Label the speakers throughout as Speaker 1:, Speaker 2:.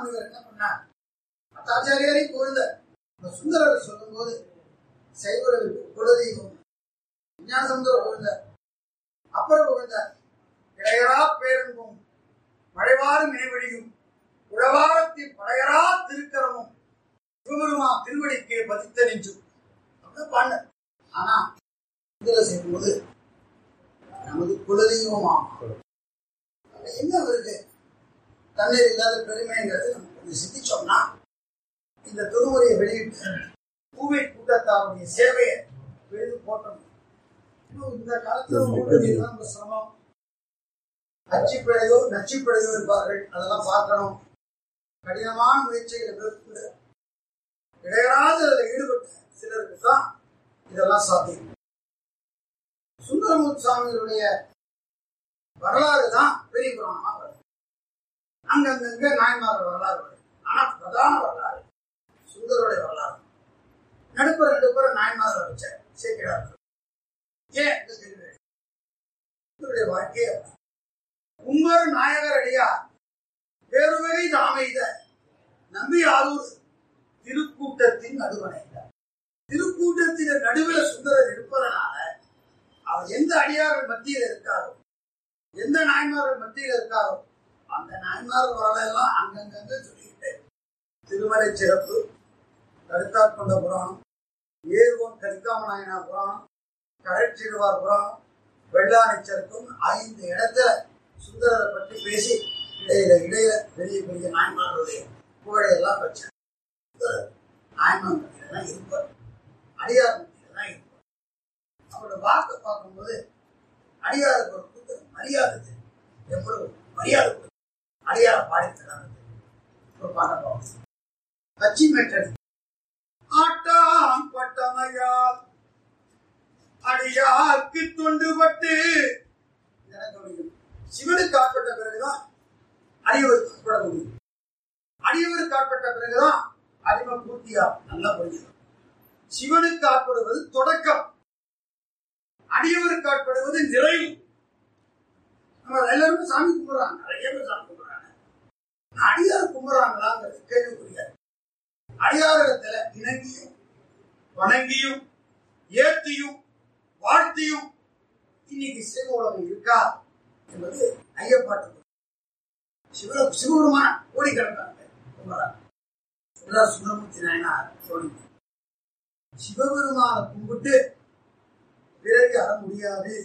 Speaker 1: முனிவர் என்ன பண்ணார் ஆச்சாரியாரை புகழ்ந்த இந்த சுந்தரர் சொல்லும்போது சைவர்களுக்கு குலதெய்வம் விஞ்ஞானசமுதர் புகழ்ந்த அப்புறம் புகழ்ந்த இடையரா பேரன்பும் மழைவாறு நினைவழியும் உழவாரத்தின் படையரா திருக்கரமும் சிவபெருமா திருவடிக்கே பதித்த நெஞ்சும் அப்படின்னு பாண்ட ஆனா இதுல செய்யும்போது நமது குலதெய்வமாம் அதுல என்ன வருது தண்ணீர் இல்லாத பெருமைங்கிறது நம்ம கொஞ்சம் சிந்திச்சோம்னா இந்த திருமுறையை வெளியிட்டு பூவை கூட்டத்தாருடைய சேவையை வெளியே போட்டோம் இன்னும் இந்த காலத்துல ஊழியர்கள் தான் ரொம்ப சிரமம் அச்சுப்பிழையோ நச்சுப்பிழையோ இருப்பார்கள் அதெல்லாம் பார்க்கணும் கடினமான முயற்சிகளை மேற்கொண்டு இடையராது அதில் ஈடுபட்ட சிலருக்கு தான் இதெல்லாம் சாத்தியம் சுந்தரமூர்த்தி சுவாமிகளுடைய வரலாறு தான் பெரிய புராணமா வருது அங்கங்க நாயன்மார்கள் வரலாறு வருது ஆனா பிரதான வரலாறு சுந்தருடைய வரலாறு நடுப்புற நடுப்புற நாயன்மார்கள் வச்ச சேர்க்கிறார்கள் ஏன் இந்த கேள்வி சுந்தருடைய வாழ்க்கையை உம்மர் நாயகர் அடியார் பேருவகை தாமைத நம்பி ஆரூர் திருக்கூட்டத்தின் நடுவனைந்தார் திருக்கூட்டத்தின் நடுவில் சுந்தரர் இருப்பதனால அவர் எந்த அடியார்கள் மத்தியில் இருக்காரோ எந்த நாயன்மார்கள் மத்தியில் இருக்காரோ அந்த நாயன்மார்கள் வரலெல்லாம் அங்கங்க சொல்லிக்கிட்டு திருமலை சிறப்பு கருத்தாற் கொண்ட புராணம் ஏர்வோன் கரிக்காம நாயனார் புராணம் கரைச்சிடுவார் புராணம் வெள்ளானை சருக்கும் ஐந்து இடத்துல சுந்தரரை பற்றி பேசி இடையில இடையில பெரிய பெரிய நாயன்மார்களுடைய புகழை எல்லாம் வச்சார் சுந்தரர் நாயன்மார் மத்தியில தான் இருப்பார் அடியார் மத்தியில தான் இருப்பார் அவரோட வாக்கை பார்க்கும்போது அடியாருக்கு ஒரு கூட்ட மரியாதை தெரியும். எவ்வளவு மரியாதை கொடுக்கும். அடியார பாடிக்கிறாங்க ஒரு பாடம் பார்ப்போம். கட்சி மெட்டல் ஆட்டாம் பட்டமையால் அடியார்க்கு தொண்டுபட்டு எனக்கு முடியும். சிவனுக்கு ஆட்பட்ட பிறகுதான் அடியவருக்கு ஆட்பட முடியும் அடியவருக்கு ஆட்பட்ட பிறகுதான் அடிமை பூர்த்தியா நல்லா புரிஞ்சுக்கணும் சிவனுக்கு ஆட்படுவது தொடக்கம் அடியவருக்கு ஆட்படுவது நிறைவு நம்ம எல்லாருமே சாமி கும்பிடுறாங்க நிறைய பேர் சாமி கும்பிடுறாங்க ஆனா அடியார் கும்பிடுறாங்களாங்கிறது கேள்விக்குரிய அடியாரகத்துல இணங்கியும் வணங்கியும் ஏத்தியும் வாழ்த்தியும் இன்னைக்கு சிவ உலகம் இருக்கா என்பது ஐயப்பாட்டு சிவ சிவபெருமான கோடிக்கணக்கான பேர் கும்பிடுறாங்க எல்லாரும் சுந்தரமூர்த்தி நாயனார் சொல்லி சிவபெருமான கும்பிட்டு பிறவி அற முடியாது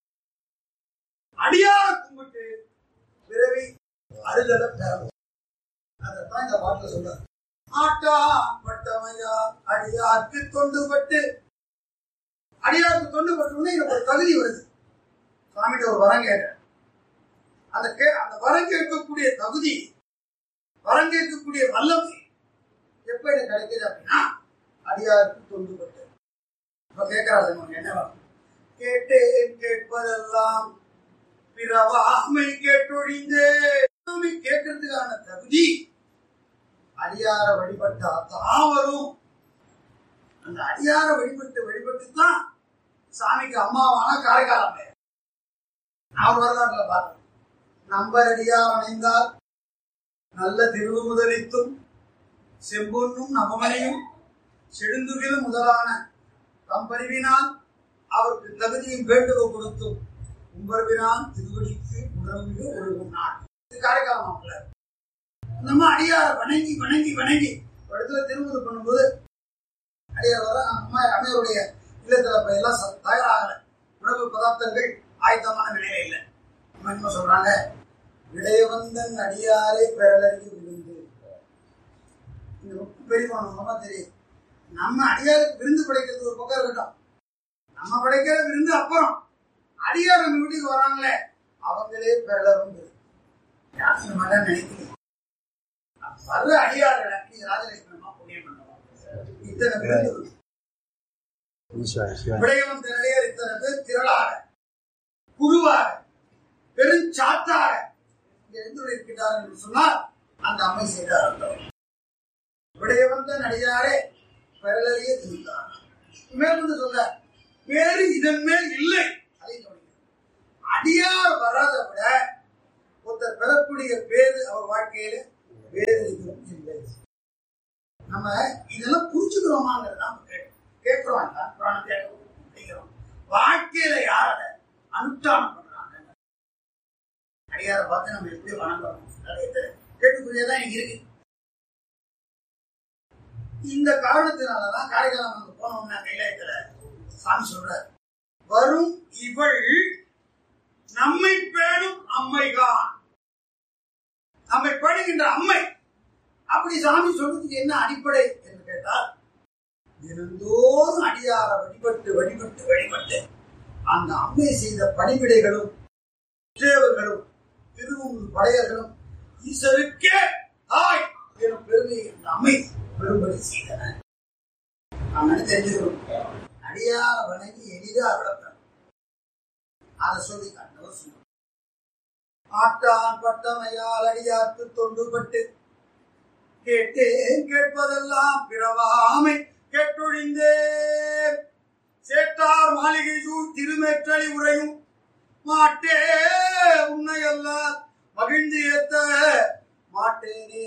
Speaker 1: அடியார கும்பிட்டு பிறவி அருளத பெறவும் அதைத்தான் இந்த பாட்டுல சொல்றாரு ஆட்டா பட்டமையா அடியாருக்கு தொண்டுபட்டு அடியாருக்கு தொண்டுபட்டு உடனே எனக்கு ஒரு தகுதி வருது சுவாமிகிட்ட ஒரு வரம் கேட்டேன் அந்த கே அந்த வரம் கேட்கக்கூடிய தகுதி வரம் கேட்கக்கூடிய வல்லமை எப்ப எனக்கு கிடைக்குது அப்படின்னா அடியாருக்கு தொண்டுபட்டு இப்ப கேட்கறாரு நமக்கு என்ன வரம் கேட்டேன் கேட்பதெல்லாம் பிறவாமை கேட்டொழிந்தே சாமி கேட்கறதுக்கான தகுதி அடியார வழிபட்டா தான் வரும் அந்த அடியார வழிபட்டு வழிபட்டு தான் சாமிக்கு அம்மாவான காரைக்காலம் பேர் அவர் வரலாற்றுல பார்த்தோம் நம்பரடியார் அணைந்தால் நல்ல திருவு முதலித்தும் செம்பொன்னும் நவமனையும் செடுந்துகிலும் முதலான தம்பறிவினால் அவருக்கு தகுதியும் வேண்டுகோள் கொடுத்தும் உம்பர்வினான் திருவடிக்கு உணர்வு ஒழுகும் நாள் இது காரைக்கால் மாவட்டத்தில் நம்ம அடியார வணங்கி வணங்கி வணங்கி ஒரு இடத்துல திருமணம் பண்ணும்போது அடியார் வர அம்மா அம்மையுடைய இல்லத்துல இப்ப எல்லாம் ச- தயாராகல உணவு பதார்த்தங்கள் ஆயத்தமான நிலையில இல்லை அம்மா என்ன சொல்றாங்க இளையவந்தன் அடியாரை பெறலறிய விருந்து இந்த ரொம்ப பெரியவன் மூலமா தெரியும் நம்ம அடியாருக்கு விருந்து படைக்கிறது ஒரு பக்கம் இருக்கட்டும் நம்ம படைக்கிற விருந்து அப்புறம் அடியார் நம்ம வீட்டுக்கு வராங்களே அவங்களே பெறலரும் யாரும் இந்த மாதிரிலாம் நினைக்கிறீங்க வர்ற அடியார்களை நீங்க ராஜலட்சுமணமா புண்ணியம் பண்ணுவோம் இத்தனை பேர் இருக்கு. விடயவன் திரளையர் இத்தனை பேர் திரளாக குழுவாக பெருஞ்சாத்தாக இங்க எழுந்துள்ள இருக்கிறார் என்று சொன்னால் அந்த அம்மை செய்தார் அர்த்தம். விடயவந்த நடிகாரே பெறலையே திருந்தார் மேற்கொண்டு சொல்ற வேறு இதன் மேல் இல்லை அதை கவனிக்கணும். அடியார் வராத விட ஒருத்தர் பெறக்கூடிய பேரு அவர் வாழ்க்கையில வேறு எதுவும் இல்லை நம்ம இதெல்லாம் புரிஞ்சுக்கிறோமாங்கிறது தான் கேட்கிறோம் கேட்கிறோம் இல்ல புராணம் கேட்கிறோம் அப்படிங்கிறோம் வாழ்க்கையில யார் அதை அனுஷ்டானம் பண்றாங்க அடியார பார்த்து நம்ம எப்படி வணங்குறோம் கேட்டுக்குள்ளேதான் இங்க இருக்கு இந்த காரணத்தினாலதான் காரைக்காலம் அங்க போனோம்னா கைலாயத்துல சாமி சொல்றாரு வரும் இவள் நம்மை பேணும் அம்மைதான் நம்மை படுகின்ற அம்மை அப்படி சாமி சொல்றதுக்கு என்ன அடிப்படை என்று கேட்டால் தினந்தோறும் அடியார வழிபட்டு வழிபட்டு வழிபட்டு அந்த அம்மை செய்த பணிவிடைகளும் தேவர்களும் திருவும் படையர்களும் ஈஸ்வருக்கே தாய் எனும் பெருமை அந்த அம்மை பெரும்படி செய்தன நாம் என்ன தெரிஞ்சுக்கிறோம் அடியார வணங்கி எளிதாக விளக்கம் அதை சொல்லி காட்டவர் சொன்னார் ஆட்டான் பட்டமையால் அடியார்க்கு தொண்டுபட்டு கேட்டேன் கேட்பதெல்லாம் பிறவாமை கேட்டொழிந்தேன் சேட்டார் மாளிகை சூழ் திருமேற்றளி உரையும் மாட்டே உன்னை அல்லால் மகிழ்ந்து ஏத்த மாட்டேனே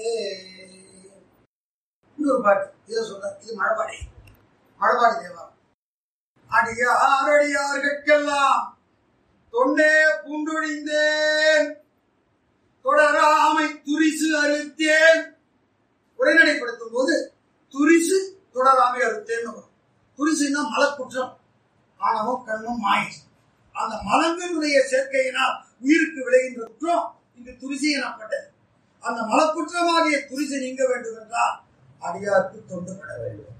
Speaker 1: இன்னொரு பாட்டு இதை சொல்ற இது மழபாடி மழபாடி தேவா அடியார் அடியார்கட்கெல்லாம் தொண்டே பூண்டொழிந்தேன் தொடராமை துரிசு அறுத்தேன் உரைநடைப்படுத்தும் போது துரிசு தொடராமை அறுத்தேன்னு வரும் துரிசுன்னா மலக்குற்றம் ஆணவம் கண்மம் மாயை அந்த மலங்களுடைய சேர்க்கையினால் உயிருக்கு விளைகின்ற குற்றம் இங்கு துரிசி எனப்பட்டது அந்த மலக்குற்றமாகிய துரிசு நீங்க வேண்டும் என்றால் அடியாருக்கு தொண்டுபட வேண்டும்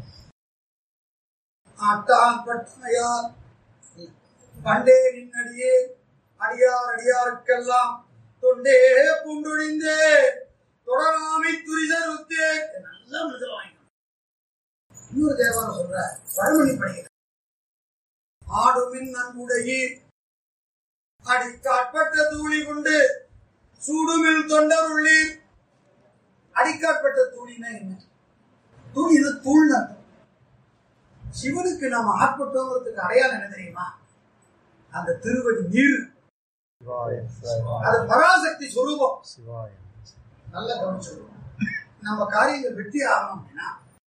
Speaker 1: ஆட்டான் பட்டமையார் பண்டே நின்னடியே அடியார் அடியாருக்கெல்லாம் தொண்டே புண்டொழிந்தே தொடராமை துரிதருத்தே நல்ல முதல் வாங்கிக்கணும் இன்னொரு தேவாரம் சொல்ற பழமொழி படிக்கிற ஆடுமின் நன்குடையீர் அடிக்காட்பட்ட தூளி கொண்டு சூடுமில் தொண்டருள்ளீர் அடிக்காட்பட்ட தூளினா என்ன தூளினா தூள் அர்த்தம் சிவனுக்கு நாம் ஆட்பட்டோங்கிறதுக்கு அடையாளம் என்ன தெரியுமா அந்த திருவடி நீர் அது பராசக்தி சொரூபம் நல்ல கவனிச்சு நம்ம காரியங்கள் வெற்றி ஆகணும் அப்படின்னா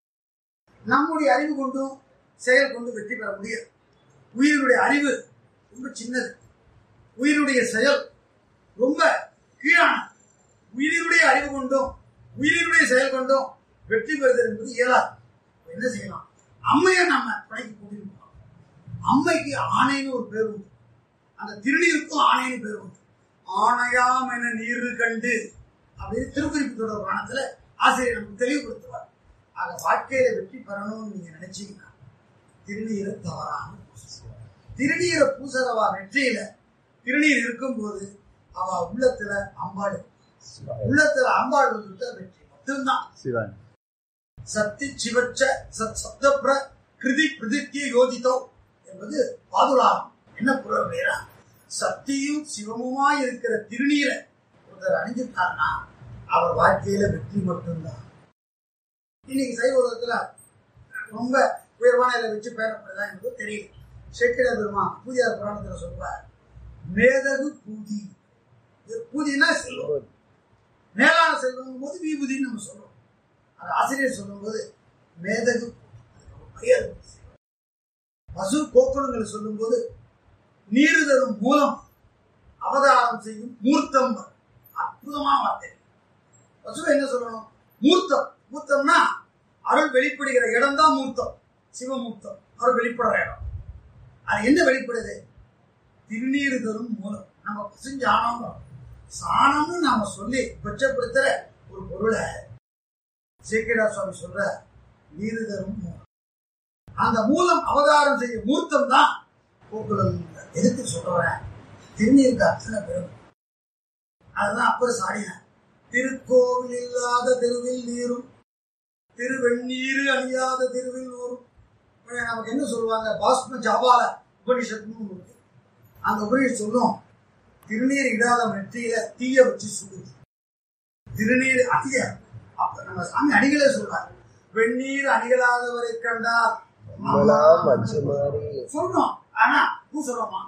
Speaker 1: நம்முடைய அறிவு கொண்டும் செயல் கொண்டு வெற்றி பெற முடியாது உயிரினுடைய அறிவு ரொம்ப சின்னது உயிரினுடைய செயல் ரொம்ப கீழானது உயிரினுடைய அறிவு கொண்டும் உயிரினுடைய செயல் கொண்டும் வெற்றி பெறுதல் என்பது இயலாது என்ன செய்யலாம் அம்மையை நம்ம படைக்கு கூட்டிட்டு போகலாம் அம்மைக்கு ஆணைன்னு ஒரு பேர் உண்டு அந்த திருநீருக்கும் ஆணைன்னு பேர் உண்டு ஆணையாம் என நீர் கண்டு அப்படின்னு திருக்குறிப்பு தொடர் புராணத்துல ஆசிரியர் நமக்கு தெளிவுபடுத்துவார் ஆக வாழ்க்கையில வெற்றி பெறணும்னு நீங்க நினைச்சீங்கன்னா திருநீரை தவறாம பூசணும். திருநீரை பூசறவா வெற்றியில திருநீர் இருக்கும்போது அவ உள்ளத்துல அம்பாள் உள்ளத்துல அம்பாள் வந்துட்டா வெற்றி மட்டும்தான்
Speaker 2: சிவன்
Speaker 1: சக்தி சிவச்ச சத் சப்தப்ர கிருதி பிரதித்திய யோதித்தோ என்பது பாதுலாகம் என்ன பொருள் அப்படின்னா சக்தியும் சிவமுமாய் இருக்கிற திருநீரை ஒருத்தர் அணிஞ்சிட்டார்னா அவர் வாழ்க்கையில வெற்றி மட்டும்தான் இன்னைக்கு சைவ உலகத்துல ரொம்ப உயர்வான இதை வச்சு பேரப்படுதா என்பது தெரியும் செக்கிட பெருமா பூஜார் புராணத்துல சொல்வார் மேதகு பூதி இது பூதினா செல்வம் மேலான செல்வம் போது விபூதின்னு நம்ம சொல்றோம் அது ஆசிரியர் சொல்லும்போது மேதகு மரியாதை கொடுத்து செய்வார். பசு கோக்குளங்களை சொல்லும்போது நீரு தரும் மூலம் அவதாரம் செய்யும் மூர்த்தம் அற்புதமான வார்த்தை பசுவை என்ன சொல்லணும் மூர்த்தம் மூர்த்தம்னா அருள் வெளிப்படுகிற இடம் தான் மூர்த்தம் சிவமூர்த்தம் அருள் வெளிப்படுற இடம் அது என்ன வெளிப்படுது திருநீர் தரும் மூலம் நம்ம பசுஞ்சாணம் சாணம்னு நாம சொல்லி கொச்சப்படுத்துற ஒரு பொருளை சேக்கிடா சுவாமி சொல்ற நீரு தரும் மூலம் அந்த மூலம் அவதாரம் செய்ய மூர்த்தம் தான் கோகுலம் எதுக்கு சொல்றேன் திருநீருக்கு அத்தனை பெரும் அதுதான் அப்பர் சாடின திருக்கோவில் இல்லாத தெருவில் நீரும் திருவெண்ணீரு அணியாத தெருவில் ஊரும் இப்ப நமக்கு என்ன சொல்லுவாங்க பாஸ்ம ஜாபால உபனிஷத்துன்னு ஒண்ணு இருக்கு அந்த உபனிஷத் சொல்லும் திருநீர் இடாத நெற்றியில தீய வச்சு சுடுது திருநீர் அதிக அப்ப நம்ம சாமி அணிகளே சொல்றாரு வெந்நீர் அணிகளாதவரை கண்டார்
Speaker 2: மலாம் மஞ்சு மாறி
Speaker 1: சொல்றோம் ஆனா பூசுறோமாங்க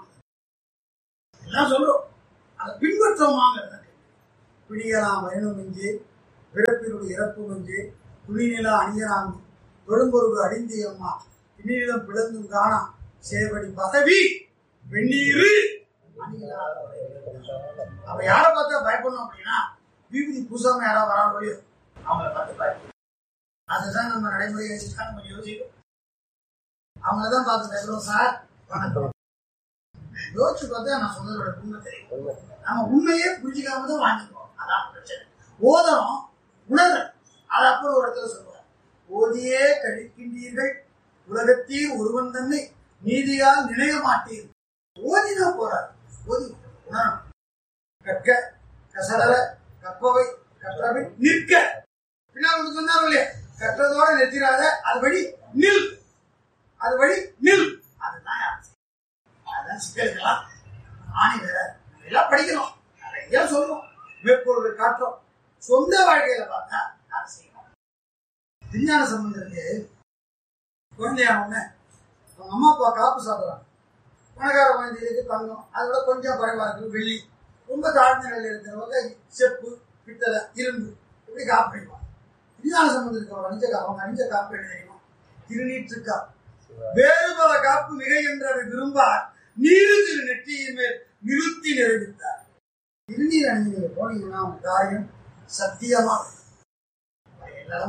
Speaker 1: எல்லாம் சொல்றோம் அதை பின்பற்றோமாங்க பிடியலாம் வேணும் இங்கே பிறப்பினுடைய இறப்பு வந்து துணிநில அணியனாங்கு தொழும்பொருள் அடிந்தி அம்மா இந்நிலம் பிளந்தும் காணா சேவடி பதவி வெந்நீரு அணியலார் அப்ப யாரை பார்த்தா பயப்படணும் அப்படின்னா விபூதி பூசாம யாராவது வராங்க இல்லையோ அவங்கள பார்த்து பயப்படணும் அதுதான் நம்ம நடைமுறை வச்சுதான் நம்ம யோசிக்கணும் அவங்கள தான் பார்த்து பேசுறோம் சார் வணக்கம் யோசிச்சு பார்த்தா நான் சொன்னதோட உண்மை தெரியும் நம்ம உண்மையே புரிஞ்சுக்காம தான் வாங்கிக்கிறோம் அதான் பிரச்சனை ஓதம் உணர்றேன் அது அப்புறம் ஒரு இடத்துல சொல்லுவார் ஓதியே கழிக்கின்றீர்கள் உலகத்தீர் ஒருவன் தன்னை நீதியால் நினைய மாட்டீர் ஓதினா போறார் ஓதி உணரணும் கற்க கசடர கற்பவை கற்றபின் நிற்க பின்னால் ஒன்று சொன்னார் இல்லையா கற்றதோட நிறுத்திடாத அது வழி நில் அது வழி நில் அதுதான் யார் அதான் சிக்கல்கள்லாம் ஆணி வேற எல்லாம் படிக்கிறோம் நிறைய சொல்லுவோம் மேற்கோள்கள் காட்டுறோம் சொந்த வாழ்க்கையில பார்த்தா அதை செய்யணும் விஞ்ஞான சம்பந்தருக்கு குழந்தையானவங்க அவங்க அம்மா அப்பா காப்பு சாப்பிட்றாங்க பணக்கார குழந்தைகளுக்கு தங்கம் அதோட கொஞ்சம் குறைவா இருக்கு வெள்ளி ரொம்ப தாழ்ந்த நிலையில் இருக்கிறவங்க செப்பு பித்தளை இரும்பு இப்படி காப்பு அடிப்பாங்க விஞ்ஞான சம்பந்தருக்கு அவங்க அணிஞ்ச காப்பு அவங்க அணிஞ்ச காப்பு என்ன தெரியுமா திருநீற்று காப்பு வேறு பல காப்பு மிகை என்றவை விரும்பார் நீரு திரு நெற்றியின் மேல் நிறுத்தி நிறைவித்தார் திருநீர் அணிந்து போனீங்கன்னா உங்க காரியம் சத்தியமா எல்லாரும்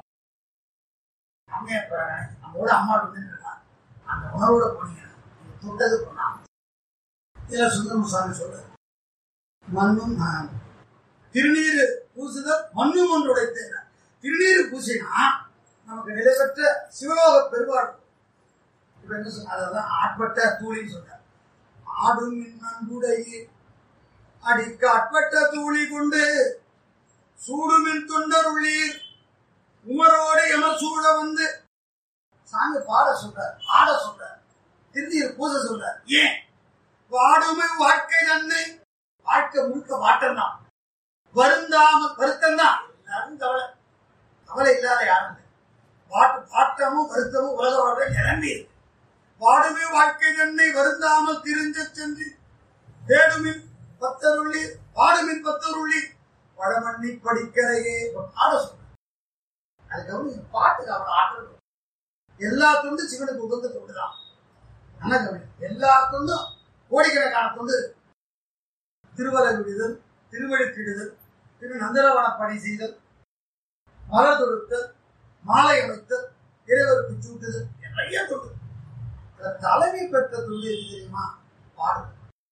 Speaker 1: அம்மையா போறாங்க நம்மளோட அம்மா வந்து இருக்காங்க அந்த உணர்வோட போனீங்கன்னா நீங்க தொட்டது போனாங்க இதுல சுந்தரம் சாமி சொல்றாரு மண்ணும் ஆஹ், திருநீர் பூசுதல் மண்ணும் ஒன்று உடைத்தேன் திருநீர் பூசினா நமக்கு நிலைபெற்ற சிவலோக பெருவாடு இப்ப என்ன சொன்ன அதான் ஆட்பட்ட தூளின்னு சொன்னார் ஆடும் நன்புடைய அடிக்க ஆட்பட்ட தூளி கொண்டு சூடுமின் தொண்டர் உள்ளீர் உமரோடு எமர் சூழ வந்து சாமி பாட சொல்றார் ஆட சொல்றார் திருநீர் பூச சொல்றார் ஏன் வாடுமை வாழ்க்கை நன்மை வாழ்க்கை முழுக்க வாட்டம் தான் வருந்தாம வருத்தம் தான் எல்லாரும் கவலை கவலை இல்லாத யாரும் இல்லை வாட்டு வாட்டமும் வருத்தமும் உலக வாழ்வை நிரம்பி இருக்கு வாடுமே வாழ்க்கை நன்மை வருந்தாமல் திரிஞ்ச சென்று தேடுமின் பத்தருள்ளி பாடுமின் பத்தருள்ளி வடமண்ணி படிக்கரையே பாட சொல்ற அதுக்கப்புறம் பாட்டுக்கு அவன் ஆற்றல் இருக்கு. எல்லா தொண்டு சிவனுக்கு உகந்த தொண்டு தான் நல்லா கவனி எல்லா தொண்டும் கோடிக்கணக்கான தொண்டு இருக்கு. திருவரை விடுதல் திருவழுக்கிடுதல் திரு நந்தரவன பணி செய்தல் மலர் தொடுத்தல் மாலை அமைத்தல் இறைவருக்கு சூட்டுதல் நிறைய தொண்டு இதுல தலைமை பெற்ற தொண்டு எது தெரியுமா பாடல்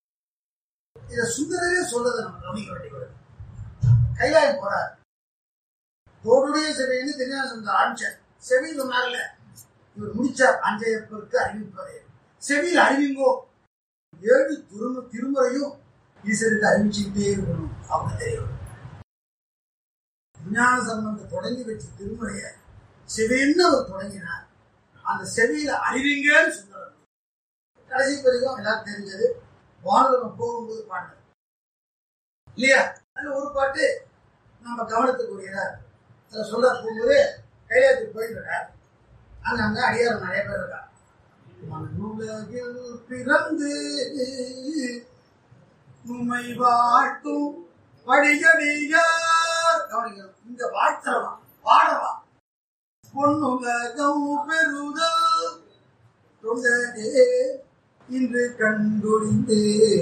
Speaker 1: இத சுந்தரரே சொல்றதை நம்ம கவனிக்க வேண்டியது கைலாயம் போறார் தோடுடைய செவின்னு தெரியாது சொன்னார் ஆரம்பிச்சார் செவி சொன்னார்ல இவர் முடிச்சார் அஞ்சையப்பருக்கு அறிவிப்பதே செவியில் அறிவிங்கோ ஏழு திருமு திருமுறையும் ஈஸ்வருக்கு அறிவிச்சுக்கிட்டே இருக்கணும் அப்படின்னு தெரியும் விஞ்ஞான சம்பந்தம் தொடங்கி வச்ச திருமுறைய செவின்னு அவர் தொடங்கினார் அந்த செவியில அறிவிங்கன்னு சொன்னார் கடைசி வரைக்கும் எல்லாரும் தெரிஞ்சது வானகம் போகும்போது பாடினது இல்லையா அதுல ஒரு பாட்டு நம்ம கவனத்துக்குரியதா இருக்கு. அதுல சொல்ற போகும்போது கைலாயத்துக்கு போயிருக்கிறார் அங்க அங்க அடியார் நிறைய பேர் இருக்கா மண்ணுலகில் பிறந்து உம்மை வாழ்த்தும் வடிகடியார் கவனிக்கணும் இந்த வாழ்த்தவா பாடவா பொன்னுலகம் பெறுதல் தொண்டனே இன்று கண்டுடிந்தே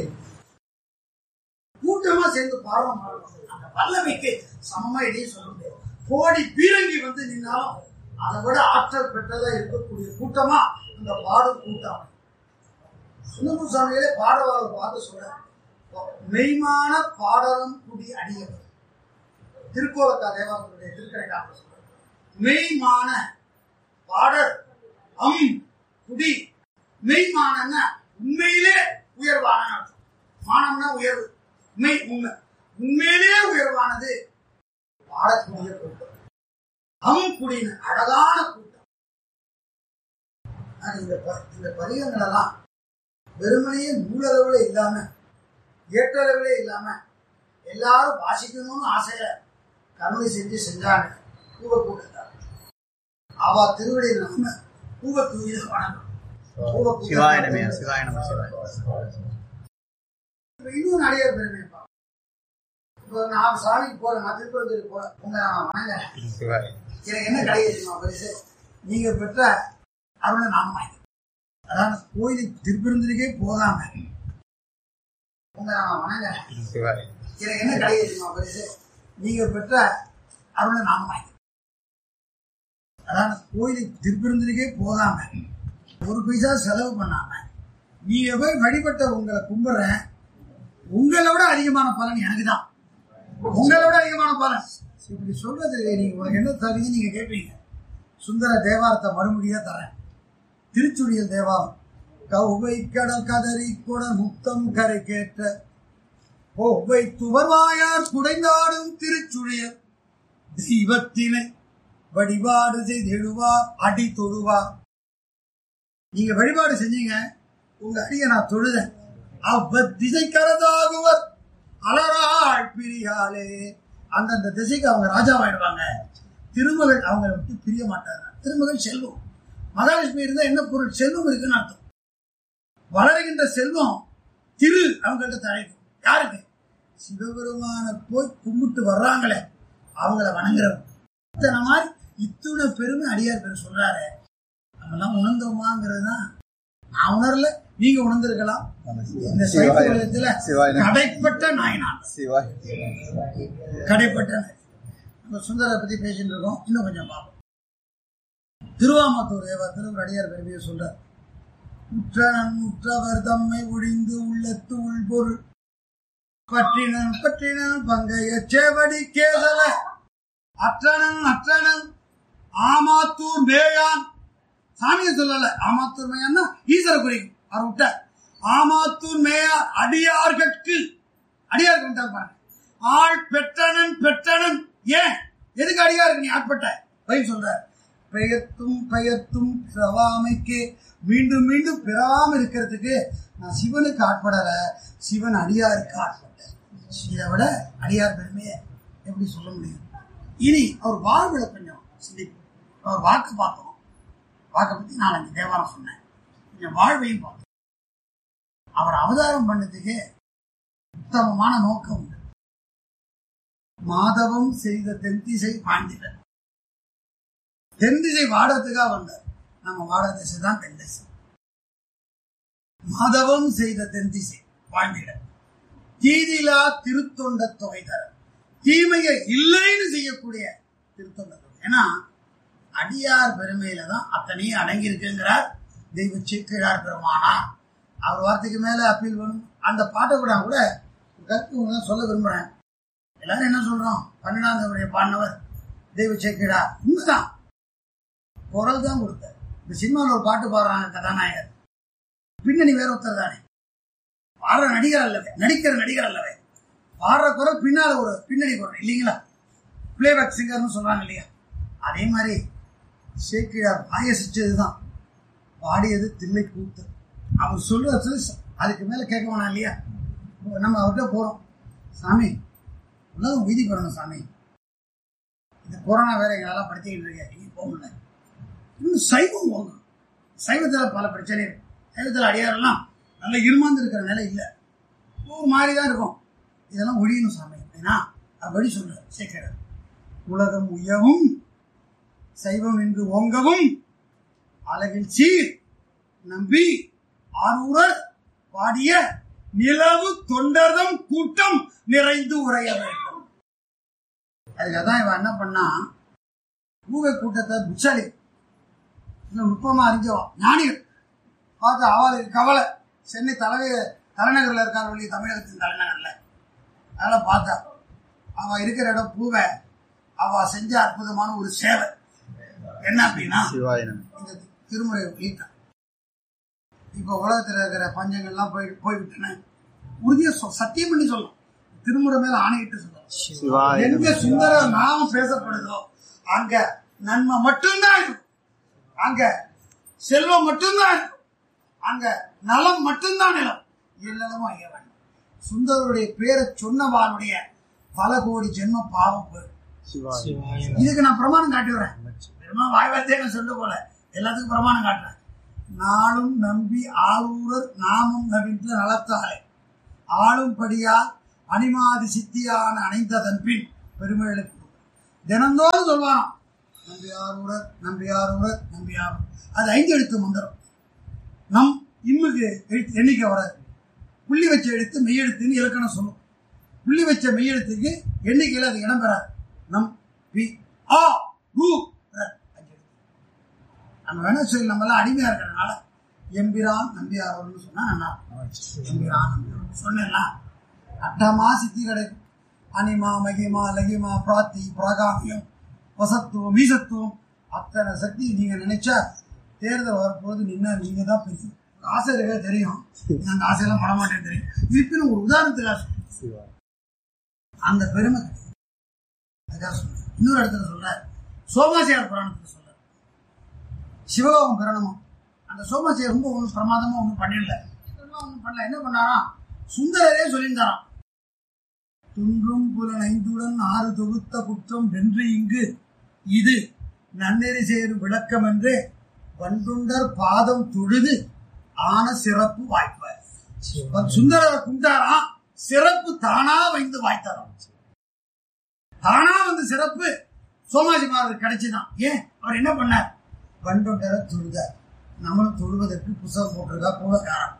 Speaker 1: கூட்டமா சேர்ந்து பாடம் பாடணும் அந்த வல்லமைக்கு சமமா இடையே சொல்ல முடியாது கோடி பீரங்கி வந்து நின்னாலும் அதை விட ஆற்றல் பெற்றதா இருக்கக்கூடிய கூட்டமா இந்த பாடும் கூட்டம் சுந்தர சுவாமிகளே பாடவாக பார்த்து சொல்ற மெய்மான பாடலும் குடி அடியவர் திருக்கோலக்கா தேவாலயத்துடைய திருக்கடை காப்ப சொல்ற மெய்மான பாடல் அம் குடி மெய்மானன்னா உண்மையிலே உயர்வான அர்த்தம். மானம்னா உயர்வு உண்மை உண்மை உண்மையிலே உயர்வானது பாடக்கூடிய கூட்டம் அம் குடின்னு அழகான கூட்டம் ஆனா இந்த ப- இந்த பதிகங்கள் எல்லாம் வெறுமனையே நூலளவுல இல்லாம ஏற்றளவுல இல்லாம எல்லாரும் வாசிக்கணும்னு ஆசையில கருணை செஞ்சு செஞ்சாங்க பூவ கூட்டத்தார் அவா திருவடி நாம பூவ தூய வணக்கம் பூவ கூட்டத்தார்
Speaker 3: சிவாய நம சிவாய நம சிவாய நம.
Speaker 1: இன்னும் நிறைய பெருமை பார்க்கலாம். இப்போ நான் சாமிக்கு போறேன் நான் திருப்பரந்தூர் போறேன் உங்க நான் வணங்குறேன்
Speaker 2: சிவாய்
Speaker 1: எனக்கு என்ன கிடையாது பரிசு நீங்க பெற்ற அருளை நானும் வாங்கி அதாவது கோயிலுக்கு திருப்பெருந்தலுக்கே போகாம உங்க நான் வணங்குறேன்
Speaker 2: சிவாய்
Speaker 1: எனக்கு என்ன கிடையாது பரிசு நீங்க பெற்ற அருளை நானும் வாங்கி அதாவது கோயிலுக்கு திருப்பெருந்தலுக்கே போகாம ஒரு பைசா செலவு பண்ணாம நீங்க போய் வழிபட்ட உங்களை கும்பிடுறேன் உங்களை விட அதிகமான பலன் எனக்கு தான் உங்களை விட அதிகமான பலன் இப்படி சொல்றது நீங்க உங்களுக்கு என்ன தகுதி நீங்க கேட்பீங்க சுந்தர தேவாரத்தை மறுமொழியா தரேன் திருச்சுழியல் தேவாரம் கௌவை கடல் கதறி குடல் முத்தம் கரை கேட்ட ஒவ்வை துவர்வாயார் குடைந்தாடும் திருச்சுழியல் தெய்வத்தினை வழிபாடு செய்தெழுவார் அடி தொழுவார் நீங்க வழிபாடு செஞ்சீங்க உங்க அடியை நான் தொழுதேன் அவ்வ திசை கரதாகுவர் அலராள் பிரியாலே அந்தந்த திசைக்கு அவங்க ராஜாவாயிடுவாங்க திருமகள் அவங்க விட்டு பிரிய மாட்டாங்க திருமகள் செல்வம் மகாலட்சுமி இருந்தா என்ன பொருள் செல்வம் இருக்குன்னு அர்த்தம் வளருகின்ற செல்வம் திரு அவங்கள்ட்ட தழைக்கும் யாருக்கு சிவபெருமான போய் கும்பிட்டு வர்றாங்களே அவங்கள வணங்குறவங்க இத்தனை மாதிரி இத்துணை பெருமை அடியார் பேர் சொல்றாரு நம்மெல்லாம் உணர்ந்தோமாங்கிறது தான் நான் உணரல நீங்க உணர்ந்திருக்கலாம் இந்த
Speaker 2: சிவாய்
Speaker 1: சைத்தியத்துல
Speaker 2: சிவாய்
Speaker 1: கடைப்பட்ட நாயனான்
Speaker 2: சிவாய்
Speaker 1: கடைப்பட்ட நாய். நம்ம சுந்தரை பத்தி பேசிட்டு இருக்கோம் இன்னும் கொஞ்சம் பார்ப்போம் திருவாமத்தூர் தேவத்தில் ஒரு அடியார் பெருமையை சொல்றார் உற்றனன் உற்றவர் தம்மை ஒழிந்து உள்ளத்து உள்பொருள் பற்றினன் பற்றினன் பங்கைய சேவடி கேதல அற்றனன் அற்றனன் ஆமாத்தூர் மேயான் சாமியை சொல்லல ஆமாத்தூர் மேயான்னா ஈஸ்வர குறிக்கும் அவர் விட்டார் ஆமாத்தூர் மேயார் அடியார்கட்கு அடியாருக்கு விட்டார் பாருங்க ஆள் பெற்றனன் பெற்றனன் ஏன் எதுக்கு அடியாருக்கு நீ ஆட்பட்ட பதில் சொல்ற பெயர்த்தும் பெயர்த்தும் பிறவாமைக்கு மீண்டும் மீண்டும் பிறவாம இருக்கிறதுக்கு நான் சிவனுக்கு ஆட்படல சிவன் அடியாருக்கு ஆட்பட்டேன் இதை விட அடியார் பெருமையை எப்படி சொல்ல முடியும் இனி அவர் வாழ்வுல கொஞ்சம் சிந்திப்போம் அவர் வாக்கு பார்த்தோம் வாக்கை பத்தி நாலஞ்சு தேவாரம் சொன்னேன் கொஞ்சம் வாழ்வையும் பார்த்தோம் அவர் அவதாரம் பண்ணதுக்கு உத்தமமான நோக்கம் உண்டு மாதவம் செய்த தென்திசை பாண்டிதன் தென்திசை வாடத்துக்காக வந்தார் நம்ம வாட திசை தான் தென் திசை மாதவம் செய்த தென்திசை பாண்டிடன் தீதிலா திருத்தொண்ட தொகை தர தீமையை இல்லைன்னு செய்யக்கூடிய திருத்தொண்ட தொகை ஏன்னா அடியார் பெருமையில தான் அத்தனையும் அடங்கி இருக்குங்கிறார் தெய்வ சிக்கிழார் பெருமானார் அவர் வார்த்தைக்கு மேல அப்பீல் பண்ணும் அந்த பாட்டை கூட கூட கருத்து ஒண்ணு தான் சொல்ல விரும்புறேன் எல்லாரும் என்ன சொல்றோம் பன்னெண்டாம் தேவடைய பாடினவர் தெய்வ சேக்கிடா உண்மைதான் குரல் தான் கொடுத்தார் இந்த சினிமாவில் ஒரு பாட்டு பாடுறாங்க கதாநாயகர் பின்னணி வேற ஒருத்தர் தானே பாடுற நடிகர் அல்லவே நடிக்கிற நடிகர் அல்லவே பாடுற குரல் பின்னால ஒரு பின்னணி குரல் இல்லைங்களா பிளேபேக் சிங்கர்னு சொல்றாங்க இல்லையா அதே மாதிரி சேக்கிழார் வாயசிச்சதுதான் பாடியது தில்லை கூத்து அவர் சொல்றது அதுக்கு மேல கேட்க வேணாம் இல்லையா நம்ம அவர்கிட்ட போறோம் சாமி உலகம் உய்தி பெறணும் சாமி இந்த கொரோனா வேற எங்களால படுத்திக்கிட்டு இருக்கேன் எங்கேயும் போக முடியல இன்னும் சைவம் போகணும் சைவத்துல பல பிரச்சனை இருக்கு சைவத்துல அடியாரெல்லாம் நல்ல இருமாந்து இருக்கிற நிலை இல்லை ஒரு மாதிரி தான் இருக்கும் இதெல்லாம் ஒழியணும் சாமி அப்படின்னா அது வழி சொல்ற சேர்க்கிறார் உலகம் உயவும் சைவம் என்று ஓங்கவும் அழகில் சீர் நம்பி ஆரூரர் பாடிய நிலவு தொண்டர்தம் கூட்டம் நிறைந்து உரைய வேண்டும் அதுக்காக தான் இவன் என்ன பண்ணா பூவை கூட்டத்தை புச்சாலி இன்னும் நுட்பமா அறிஞ்சவா ஞானிகள் பார்த்து அவளுக்கு கவலை சென்னை தலைவை தலைநகர்ல இருக்கார் வழி தமிழகத்தின் தலைநகர்ல அதனால பார்த்தா அவ இருக்கிற இடம் பூவை அவ செஞ்ச அற்புதமான ஒரு சேவை என்ன அப்படின்னா
Speaker 2: சிவாய் நம
Speaker 1: இந்த திருமுறை வெளியிட்டான் இப்போ உலகத்தில் இருக்கிற பஞ்சங்கள்லாம் போய் போய்விட்டன உறுதியா சொ- சத்தியம் பண்ணி சொல்லலாம் திருமுறை மேல ஆணையிட்டு சொல்லலாம்
Speaker 2: சிவாய்
Speaker 1: எங்க
Speaker 2: நம
Speaker 1: சுந்தர நாமம் பேசப்படுதோ அங்க நன்மை மட்டும்தான் இருக்கும் அங்க செல்வம் மட்டும்தான் இருக்கும் அங்க நலம் மட்டும்தான் நிலம் இல்லதமும் ஐய வேண்டும் சுந்தரருடைய பேரை சொன்னவாளுடைய பல கோடி ஜென்ம பாவம் போயிடும்
Speaker 2: சிவாய்
Speaker 1: இதுக்கு நான் பிரமாணம் காட்டி வரேன் பெருமா வாய் வார்த்தையை நான் சொல்ல போல எல்லாத்துக்கும் பிரமாணம் காட்டுறேன் நாளும் நம்பி ஆளூரர் நாமும் நவின்ற நலத்தாலே ஆளும்படியா அனிமாதி சித்தியான அணைந்ததன் பின் பெருமைகளுக்கு தினந்தோறும் சொல்வாராம் நம்பியார் உரர் நம்பியார் உரர் நம்பியார் உரர். அது ஐந்து எழுத்து மந்திரம் நம் இம்முக்கு எழுத்து எண்ணிக்கை வராது புள்ளி வச்ச எழுத்து மெய்யெழுத்துன்னு இலக்கணம் சொல்லும் புள்ளி வச்ச மெய்யெழுத்துக்கு எண்ணிக்கையில் அது இடம் பெறாது நம் பி ஆ ரூ ர. அஞ்சு எழுத்து. நம்ம வேணா சொல்லி நம்ம எல்லாம் அடிமையா இருக்கிறதுனால எம்பிரான் நம்பியாரோன்னு சொன்னா நல்லா இருக்கும். எம்பிரான் நம்பியார் சொன்னேன்ல அட்டமா சித்தி கிடைக்கும் அனிமா மகிமா லகிமா பிராத்தி பிராகாமியம் வசத்துவம் மீசத்துவம் அத்தனை சக்தி நீங்க நினைச்சா தேர்தல் வரப்போது நின்னா நீங்க தான் பெரிய ஆசை இருக்கா தெரியும் நீங்க அந்த ஆசையெல்லாம் பட மாட்டேன்னு தெரியும் இருப்பினும் ஒரு உதாரணத்துக்காக சொல்றேன். அந்த பெருமை கிடைக்கும். அதுக்காக சொல்றேன். இன்னொரு இடத்துல சொல்ற சோமாசியார் புராணத்துல சொல்ற சிவலோகம் பிரணமும் அந்த சோமாசியார் ரொம்ப ஒன்றும் பிரமாதமா ஒன்றும் பண்ணிடல ஒன்றும் பண்ணல என்ன பண்ணாரா சுந்தரரே சொல்லியிருந்தாராம் துன்றும் புலன் ஐந்துடன் ஆறு தொகுத்த குற்றம் வென்று இங்கு இது நன்னெறி சேரும் விளக்கம் என்று வண்டுண்டர் பாதம் தொழுது ஆன சிறப்பு வாய்ப்பார் சுந்தரரை குண்டாரா சிறப்பு தானா வைந்து வாய்த்தாராம் தானா வந்து சிறப்பு சோமாஜி மாதர் கிடைச்சுதான் ஏன் அவர் என்ன பண்ணார் வண்டுண்டரை தொழுதார் நம்மளும் தொழுவதற்கு புத்தகம் போட்டிருக்கா பூலக்காரன்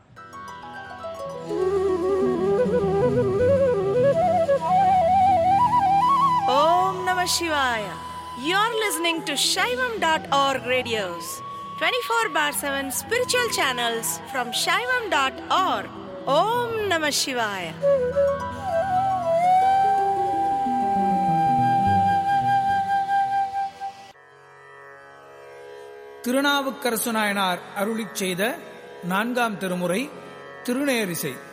Speaker 3: Om Namah Shivaya. You're listening to Shaivam.org radios, 24 bar 7 spiritual channels from Shaivam.org. Om Namah Shivaya.
Speaker 4: Thirunavukkarasu Nayanar அருளிச் செய்த நான்காம் திருமுறை திருநேரிசை